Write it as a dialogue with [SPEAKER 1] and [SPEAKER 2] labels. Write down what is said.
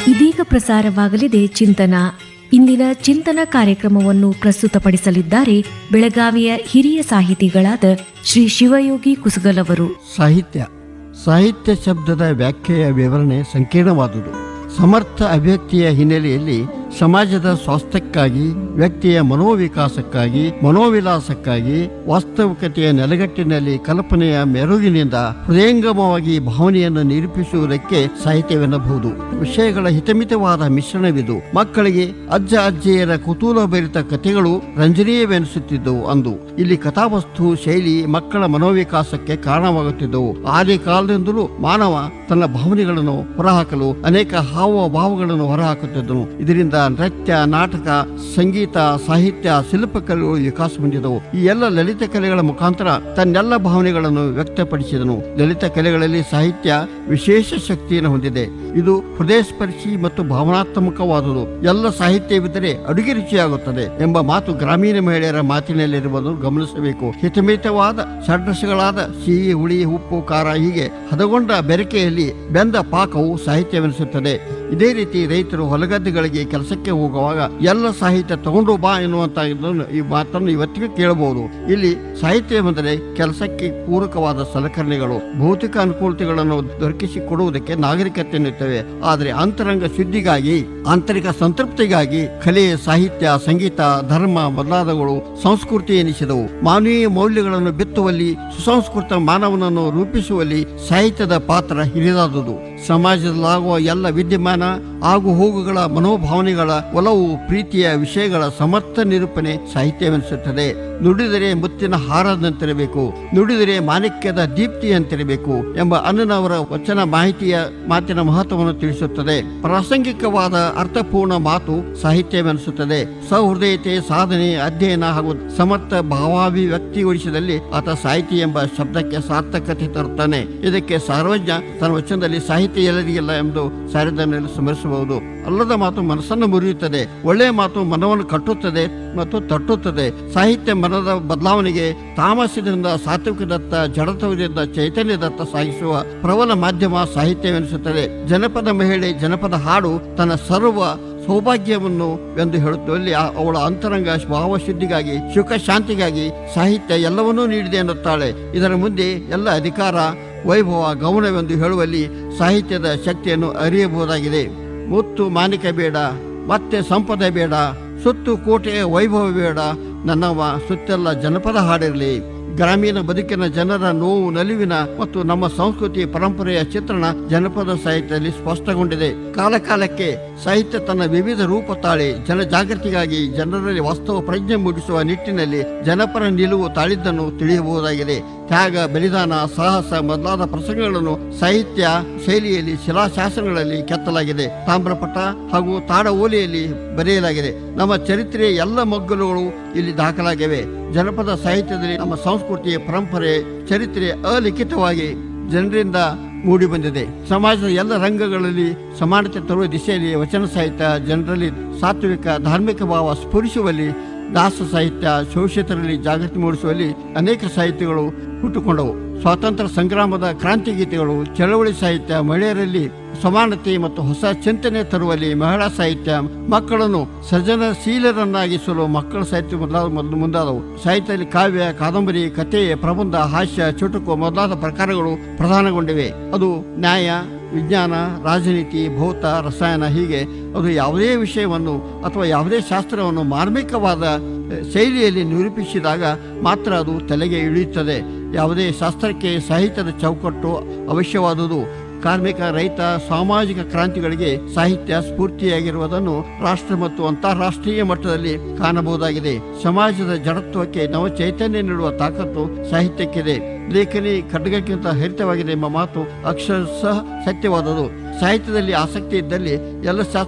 [SPEAKER 1] ಇದೀಗ ಪ್ರಸಾರವಾಗಲಿದೆ ಚಿಂತನ ಇಂದಿನ ಚಿಂತನ ಕಾರ್ಯಕ್ರಮವನ್ನು ಪ್ರಸ್ತುತಪಡಿಸಲಿದ್ದಾರೆ ಬೆಳಗಾವಿಯ ಹಿರಿಯ ಸಾಹಿತಿಗಳಾದ ಶ್ರೀ ಶಿವಯೋಗಿ ಕುಸುಗಲ್ ಅವರು
[SPEAKER 2] ಸಾಹಿತ್ಯ ಸಾಹಿತ್ಯ ಶಬ್ದದ ವ್ಯಾಖ್ಯೆಯ ವಿವರಣೆ ಸಂಕೀರ್ಣವಾದುದು ಸಮರ್ಥ ಅಭಿವ್ಯಕ್ತಿಯ ಹಿನ್ನೆಲೆಯಲ್ಲಿ ಸಮಾಜದ ಸ್ವಾಸ್ಥ್ಯಕ್ಕಾಗಿ ವ್ಯಕ್ತಿಯ ಮನೋವಿಕಾಸಕ್ಕಾಗಿ ಮನೋವಿಲಾಸಕ್ಕಾಗಿ ವಾಸ್ತವಿಕತೆಯ ನೆಲೆಗಟ್ಟಿನಲ್ಲಿ ಕಲ್ಪನೆಯ ಮೆರುಗಿನಿಂದ ಹೃದಯಂಗಮವಾಗಿ ಭಾವನೆಯನ್ನು ನಿರೂಪಿಸುವುದಕ್ಕೆ ಸಾಹಿತ್ಯವೆನ್ನಬಹುದು ವಿಷಯಗಳ ಹಿತಮಿತವಾದ ಮಿಶ್ರಣವಿದು ಮಕ್ಕಳಿಗೆ ಅಜ್ಜ ಅಜ್ಜಿಯರ ಕುತೂಹಲಭರಿತ ಕಥೆಗಳು ರಂಜನೀಯವೆನಿಸುತ್ತಿದ್ದವು ಅಂದು ಇಲ್ಲಿ ಕಥಾವಸ್ತು ಶೈಲಿ ಮಕ್ಕಳ ಮನೋವಿಕಾಸಕ್ಕೆ ಕಾರಣವಾಗುತ್ತಿದ್ದವು ಆದಿ ಕಾಲದಿಂದಲೂ ಮಾನವ ತನ್ನ ಭಾವನೆಗಳನ್ನು ಹೊರಹಾಕಲು ಅನೇಕ ಹಾವಭಾವಗಳನ್ನು ಹೊರಹಾಕುತ್ತಿದ್ದನು ಇದರಿಂದ ನೃತ್ಯ ನಾಟಕ ಸಂಗೀತ ಸಾಹಿತ್ಯ ಶಿಲ್ಪಕಲೆಗಳು ವಿಕಾಸ ಹೊಂದಿದವು ಈ ಎಲ್ಲ ಲಲಿತ ಕಲೆಗಳ ಮುಖಾಂತರ ತನ್ನೆಲ್ಲ ಭಾವನೆಗಳನ್ನು ವ್ಯಕ್ತಪಡಿಸಿದನು ಲಲಿತ ಕಲೆಗಳಲ್ಲಿ ಸಾಹಿತ್ಯ ವಿಶೇಷ ಶಕ್ತಿಯನ್ನು ಹೊಂದಿದೆ ಇದು ಹೃದಯಸ್ಪರ್ಶಿ ಮತ್ತು ಭಾವನಾತ್ಮಕವಾದುದು ಎಲ್ಲ ಸಾಹಿತ್ಯವಿದ್ದರೆ ಅಡುಗೆ ರುಚಿಯಾಗುತ್ತದೆ ಎಂಬ ಮಾತು ಗ್ರಾಮೀಣ ಮಹಿಳೆಯರ ಮಾತಿನಲ್ಲಿರುವುದು ಗಮನಿಸಬೇಕು ಹಿತಮಿತವಾದ ಷಡ್ರಸಗಳಾದ ಸಿಹಿ ಹುಳಿ ಉಪ್ಪು ಖಾರ ಹೀಗೆ ಹದಗೊಂಡ ಬೆರಕೆಯಲ್ಲಿ ಬೆಂದ ಪಾಕವು ಸಾಹಿತ್ಯವೆನಿಸುತ್ತದೆ ಇದೇ ರೀತಿ ರೈತರು ಹೊಲಗದ್ದೆಗಳಿಗೆ ಕೆಲಸಕ್ಕೆ ಹೋಗುವಾಗ ಎಲ್ಲ ಸಾಹಿತ್ಯ ತಗೊಂಡು ಬಾ ಎನ್ನುವಂತ ಇದನ್ನು ಈ ಮಾತನ್ನು ಇವತ್ತಿಗೂ ಕೇಳಬಹುದು ಇಲ್ಲಿ ಸಾಹಿತ್ಯ ಎಂದರೆ ಕೆಲಸಕ್ಕೆ ಪೂರಕವಾದ ಸಲಕರಣೆಗಳು ಭೌತಿಕ ಅನುಕೂಲತೆಗಳನ್ನು ದೊರಕಿಸಿ ಕೊಡುವುದಕ್ಕೆ ನಾಗರಿಕತೆ ಎನ್ನುತ್ತವೆ ಆದರೆ ಅಂತರಂಗ ಶುದ್ಧಿಗಾಗಿ ಆಂತರಿಕ ಸಂತೃಪ್ತಿಗಾಗಿ ಕಲೆ ಸಾಹಿತ್ಯ ಸಂಗೀತ ಧರ್ಮ ಮೊದಲಾದವುಗಳು ಸಂಸ್ಕೃತಿ ಎನಿಸಿದವು ಮಾನವೀಯ ಮೌಲ್ಯಗಳನ್ನು ಬಿತ್ತುವಲ್ಲಿ ಸುಸಂಸ್ಕೃತ ಮಾನವನನ್ನು ರೂಪಿಸುವಲ್ಲಿ ಸಾಹಿತ್ಯದ ಪಾತ್ರ ಹಿರಿದಾದುದು ಸಮಾಜದಲ್ಲಾಗುವ ಎಲ್ಲ ವಿದ್ಯಮಾನ ಆಗು ಹೋಗುಗಳ ಮನೋಭಾವನೆಗಳ ಒಲವು ಪ್ರೀತಿಯ ವಿಷಯಗಳ ಸಮರ್ಥ ನಿರೂಪಣೆ ಸಾಹಿತ್ಯವೆನಿಸುತ್ತದೆ ನುಡಿದರೆ ಮುತ್ತಿನ ಹಾರದಂತಿರಬೇಕು ನುಡಿದರೆ ಮಾಣಿಕ್ಯದ ದೀಪ್ತಿಯಂತಿರಬೇಕು ಎಂಬ ಅನ್ನನವರ ವಚನ ಮಾಹಿತಿಯ ಮಾತಿನ ಮಹತ್ವವನ್ನು ತಿಳಿಸುತ್ತದೆ ಪ್ರಾಸಂಗಿಕವಾದ ಅರ್ಥಪೂರ್ಣ ಮಾತು ಸಾಹಿತ್ಯವೆನಿಸುತ್ತದೆ ಸಹೃದಯತೆ ಸಾಧನೆ ಅಧ್ಯಯನ ಹಾಗೂ ಸಮರ್ಥ ಭಾವಾಭಿವ್ಯಕ್ತಿಗೊಳಿಸಿದಲ್ಲಿ ಆತ ಸಾಹಿತಿ ಎಂಬ ಶಬ್ದಕ್ಕೆ ಸಾರ್ಥಕತೆ ತರುತ್ತಾನೆ ಇದಕ್ಕೆ ಸಾರ್ವಜ್ಞ ತನ್ನ ವಚನದಲ್ಲಿ ಸಾಹಿತ್ಯ ಎಲ್ಲರಿಗಿಲ್ಲ ಎಂದು ಸಾರಿದನಲ್ಲಿ ಸ್ಮರಿಸಬಹುದು ಅಲ್ಲದ ಮಾತು ಮನಸ್ಸನ್ನು ಮುರಿಯುತ್ತದೆ ಒಳ್ಳೆಯ ಮಾತು ಮನವನ್ನು ಕಟ್ಟುತ್ತದೆ ಮತ್ತು ತಟ್ಟುತ್ತದೆ ಸಾಹಿತ್ಯ ಮನದ ಬದಲಾವಣೆಗೆ ತಾಮಸದಿಂದ ಸಾತ್ವಿಕದತ್ತ ಜಡತ್ವದಿಂದ ಚೈತನ್ಯದತ್ತ ಸಾಗಿಸುವ ಪ್ರಬಲ ಮಾಧ್ಯಮ ಸಾಹಿತ್ಯವೆನಿಸುತ್ತದೆ ಜನಪದ ಮಹಿಳೆ ಜನಪದ ಹಾಡು ತನ್ನ ಸರ್ವ ಸೌಭಾಗ್ಯವನ್ನು ಎಂದು ಹೇಳುತ್ತಲ್ಲಿ ಆ- ಅವಳ ಅಂತರಂಗ ಭಾವಶುದ್ಧಿಗಾಗಿ ಸುಖ ಶಾಂತಿಗಾಗಿ ಸಾಹಿತ್ಯ ಎಲ್ಲವನ್ನೂ ನೀಡಿದೆ ಎನ್ನುತ್ತಾಳೆ ಇದರ ಮುಂದೆ ಎಲ್ಲ ಅಧಿಕಾರ ವೈಭವ ಗೌನವೆಂದು ಹೇಳುವಲ್ಲಿ ಸಾಹಿತ್ಯದ ಶಕ್ತಿಯನ್ನು ಅರಿಯಬಹುದಾಗಿದೆ ಮುತ್ತು ಮಾನಿಕ ಬೇಡ ಮತ್ತೆ ಸಂಪದ ಬೇಡ ಸುತ್ತು ಕೋಟೆಯ ವೈಭವ ಬೇಡ ನನ್ನವ ಸುತ್ತೆಲ್ಲ ಜನಪದ ಹಾಡಿರಲಿ ಗ್ರಾಮೀಣ ಬದುಕಿನ ಜನರ ನೋವು ನಲಿವಿನ ಮತ್ತು ನಮ್ಮ ಸಂಸ್ಕೃತಿ ಪರಂಪರೆಯ ಚಿತ್ರಣ ಜನಪದ ಸಾಹಿತ್ಯದಲ್ಲಿ ಸ್ಪಷ್ಟಗೊಂಡಿದೆ ಕಾಲಕಾಲಕ್ಕೆ ಸಾಹಿತ್ಯ ತನ್ನ ವಿವಿಧ ರೂಪ ತಾಳಿ ಜನ ಜಾಗೃತಿಗಾಗಿ ಜನರಲ್ಲಿ ವಾಸ್ತವ ಪ್ರಜ್ಞೆ ಮೂಡಿಸುವ ನಿಟ್ಟಿನಲ್ಲಿ ಜನಪರ ನಿಲುವು ತಾಳಿದ್ದನ್ನು ತಿಳಿಯಬಹುದಾಗಿದೆ ತ್ಯಾಗ ಬಲಿದಾನ ಸಾಹಸ ಮೊದಲಾದ ಪ್ರಸಂಗಗಳನ್ನು ಸಾಹಿತ್ಯ ಶೈಲಿಯಲ್ಲಿ ಶಿಲಾಶಾಸನಗಳಲ್ಲಿ ಕೆತ್ತಲಾಗಿದೆ ತಾಮ್ರಪಟ ಹಾಗೂ ತಾಡ ಓಲೆಯಲ್ಲಿ ಬರೆಯಲಾಗಿದೆ ನಮ್ಮ ಚರಿತ್ರೆಯ ಎಲ್ಲ ಮಗ್ಗಲುಗಳು ಇಲ್ಲಿ ದಾಖಲಾಗಿವೆ ಜನಪದ ಸಾಹಿತ್ಯದಲ್ಲಿ ನಮ್ಮ ಸಂಸ್ಕೃತಿ ಪರಂಪರೆ ಚರಿತ್ರೆ ಅಲಿಖಿತವಾಗಿ ಜನರಿಂದ ಮೂಡಿಬಂದಿದೆ ಸಮಾಜದ ಎಲ್ಲ ರಂಗಗಳಲ್ಲಿ ಸಮಾನತೆ ತರುವ ದಿಶೆಯಲ್ಲಿ ವಚನ ಸಾಹಿತ್ಯ ಜನರಲ್ಲಿ ಸಾತ್ವಿಕ ಧಾರ್ಮಿಕ ಭಾವ ಸ್ಫುರಿಸುವಲ್ಲಿ ದಾಸ ಸಾಹಿತ್ಯ ಶೋಷಿತರಲ್ಲಿ ಜಾಗೃತಿ ಮೂಡಿಸುವಲ್ಲಿ ಅನೇಕ ಸಾಹಿತ್ಯಗಳು ಹುಟ್ಟುಕೊಂಡವು ಸ್ವಾತಂತ್ರ್ಯ ಸಂಗ್ರಾಮದ ಕ್ರಾಂತಿ ಗೀತೆಗಳು ಚಳವಳಿ ಸಾಹಿತ್ಯ ಮಹಿಳೆಯರಲ್ಲಿ ಸಮಾನತೆ ಮತ್ತು ಹೊಸ ಚಿಂತನೆ ತರುವಲ್ಲಿ ಮಹಿಳಾ ಸಾಹಿತ್ಯ ಮಕ್ಕಳನ್ನು ಸೃಜನಶೀಲರನ್ನಾಗಿಸಲು ಮಕ್ಕಳ ಸಾಹಿತ್ಯ ಮೊದಲಾದ ಮೊದಲು ಮುಂದಾದವು ಸಾಹಿತ್ಯದಲ್ಲಿ ಕಾವ್ಯ ಕಾದಂಬರಿ ಕಥೆ ಪ್ರಬಂಧ ಹಾಸ್ಯ ಚುಟುಕು ಮೊದಲಾದ ಪ್ರಕಾರಗಳು ಪ್ರಧಾನಗೊಂಡಿವೆ ಅದು ನ್ಯಾಯ ವಿಜ್ಞಾನ ರಾಜನೀತಿ ಭೌತ ರಸಾಯನ ಹೀಗೆ ಅದು ಯಾವುದೇ ವಿಷಯವನ್ನು ಅಥವಾ ಯಾವುದೇ ಶಾಸ್ತ್ರವನ್ನು ಮಾರ್ಮಿಕವಾದ ಅಹ್, ಶೈಲಿಯಲ್ಲಿ ನಿರೂಪಿಸಿದಾಗ ಮಾತ್ರ ಅದು ತಲೆಗೆ ಇಳಿಯುತ್ತದೆ ಯಾವುದೇ ಶಾಸ್ತ್ರಕ್ಕೆ ಸಾಹಿತ್ಯದ ಚೌಕಟ್ಟು ಅವಶ್ಯವಾದುದು ಕಾರ್ಮಿಕ ರೈತ ಸಾಮಾಜಿಕ ಕ್ರಾಂತಿಗಳಿಗೆ ಸಾಹಿತ್ಯ ಸ್ಫೂರ್ತಿಯಾಗಿರುವುದನ್ನು ರಾಷ್ಟ್ರ ಮತ್ತು ಅಂತಾರಾಷ್ಟ್ರೀಯ ಮಟ್ಟದಲ್ಲಿ ಕಾಣಬಹುದಾಗಿದೆ ಸಮಾಜದ ಜಡತ್ವಕ್ಕೆ ನವ ಚೈತನ್ಯ ನೀಡುವ ತಾಕತ್ತು ಸಾಹಿತ್ಯಕ್ಕಿದೆ ಲೇಖನಿ ಖಡ್ಗಕ್ಕಿಂತ ಹರಿತವಾಗಿದೆ ಎಂಬ ಮಾತು ಅಕ್ಷರಶಃ ಸತ್ಯವಾದದು ಸಾಹಿತ್ಯದಲ್ಲಿ ಆಸಕ್ತಿ ಇದ್ದಲ್ಲಿ ಎಲ್ಲ ಶಾಸ್ತ್ರ